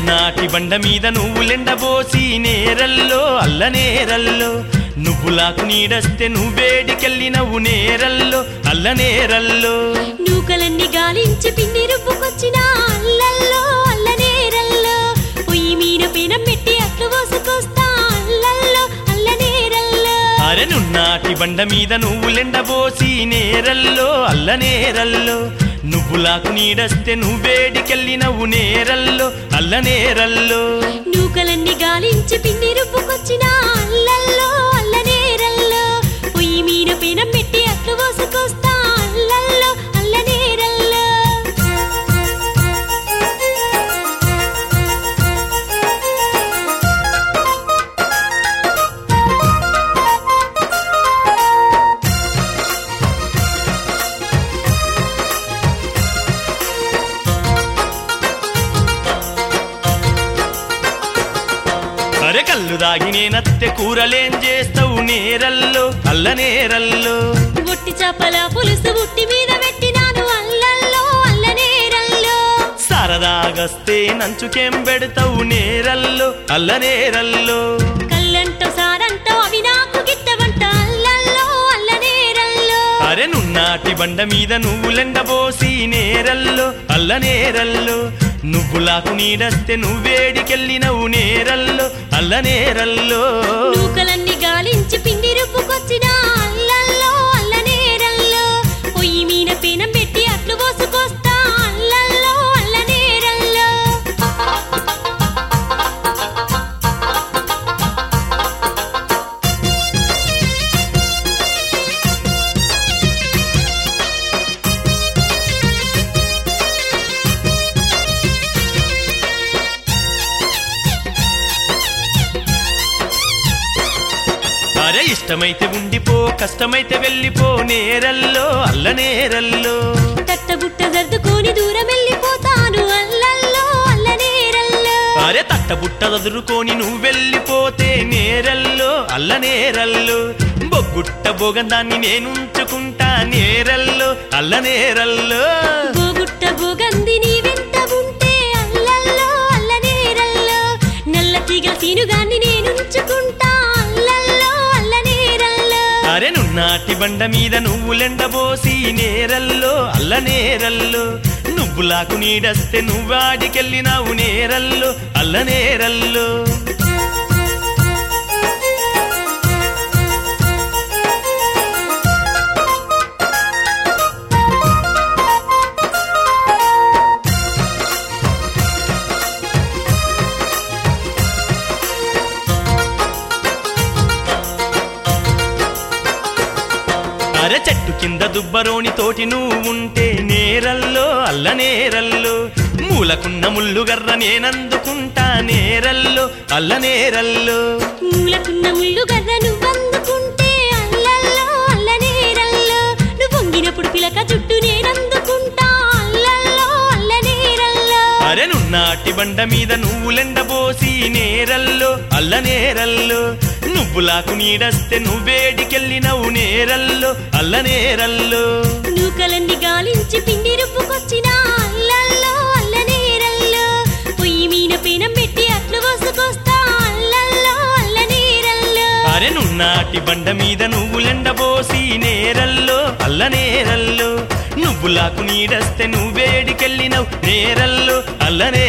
నున్నాటి బండ మీద నువ్వులెండబోసి నేరల్లో అల్ల నేరల్లో నువ్వులాకు నీడస్తే నువ్వేడికెళ్ళినవు నేరల్లో అల్ల నేరల్లో నూకలన్నీ గాలించి పిండి రుబ్బుకొచ్చిన అల్లల్లో అల్లనేరల్లో పొయ్యి మీద పీనం పెట్టి అట్లు పోసుకొస్తా అల్లల్లో అల్లనేరల్లో అరె నున్నాటి బండ మీద నువ్వులెండబోసి నేరల్లో అల్ల నేరల్లో నువ్వులాకు నీడస్తే నువ్వేడికెళ్ళినవు నేరల్లో అల్ల నేరల్లో నూకలన్నీ గాలించి పిండి రుబ్బుకొచ్చిన అల్లల్లో అల్లనేరల్లో పొయ్యి మీద పీనం పెట్టి అట్లు పోసుకొస్తా అల్లల్లో అల్లనేరల్లో అరె కళ్ళు దాగి నేనత్తె కూరలేం చేస్తావు నేరల్లో అల్ల నేరల్లో ఒట్టి చేపల పులుసు ఉట్టి మీద పెట్టినాను అల్లల్లో అల్లనేరల్లో సరదాగస్తే నంచుకేం పెడతావు నేరల్లో అల్ల నేరల్లో కళ్ళంటో సారంటో అవి నాకు గిట్టవంట అల్లల్లో అల్లనేరల్లో అరె నున్నాటి బండ మీద నువ్వులెండబోసి నేరల్లో అల్ల నేరల్లో నువ్వులాకు నీడస్తే నువ్వేడికెళ్ళినవు నేరల్లో అల్ల నేరల్లో నూకలన్నీ గాలించి పిండి రుబ్బుకొచ్చిన అల్లల్లో అల్లనేరల్లో పొయ్యి మీద పీనం పెట్టి అట్లు పోసుకొస్తా అల్లల్లో అల్లనేరల్లో అరే ఇష్టమైతే ఉండిపో కష్టమైతే వెళ్ళిపో నేరల్లో అల్ల నేరల్లో తట్టబుట్ట సర్దుకొని దూరం వెళ్ళిపోతాను అల్లల్లో అల్లనేరల్లో అరే తట్టబుట్ట చదురుకొని నువ్వు వెళ్ళిపోతే నేరల్లో అల్ల నేరల్లో బొగ్గుట్ట బొగందాన్ని నేనుంచుకుంటా నేరల్లో అల్ల నేరల్లో గోగుట్ట గోగంది నీ వెంట ఉంటే అల్లల్లో అల్లనేరల్లో నల్ల తీగల సీనుగాన్ని నేనుంచుకుంటా అల్లల్లో అల్లనేరల్లో అరే నున్నాటి బండ మీద నువ్వులెండబోసి నేరల్లో అల్ల నేరల్లో నువ్వులాకు నీడస్తే నువ్వాడికెళ్ళినావు నేరల్లో అల్ల నేరల్లో అర చెట్టు కింద దుబ్బరోని తోటి నువ్వు ఉంటే నేరల్లో అల్ల నేరల్లో మూలకున్న ముల్లుగర్ర నేనందుకుంటా నేరల్లో అల్ల నేరల్లో మూలకున్న ముళ్ళు గర్ర నువ్వందుకుంటే అల్లల్లో అల్లనేరల్లో నువ్వు వంగినప్పుడు పిలక జుట్టు నేనందుకుంటా అల్లల్లో అల్లనేరల్లో అరె నున్నాటి బండ మీద నువ్వులెండబోసి నేరల్లో అల్ల నేరల్లో నువ్వులాకు నీడస్తే నువ్వేడికెళ్ళినవు నేరల్లో అల్ల నేరల్లో నూకలన్నీ గాలించి పిండి రుబ్బుకొచ్చిన అల్లల్లో అల్లనేరల్లో పొయ్యి మీద పీనం పెట్టి అట్లు పోసుకొస్తా అల్లల్లో అల్లనేరల్లో అరె నున్నాటి బండ మీద నువ్వులెండబోసి నేరల్లో అల్ల నేరల్లో నువ్వులాకు నీడస్తే నువ్వేడికెళ్ళినవు నేరల్లో అల్ల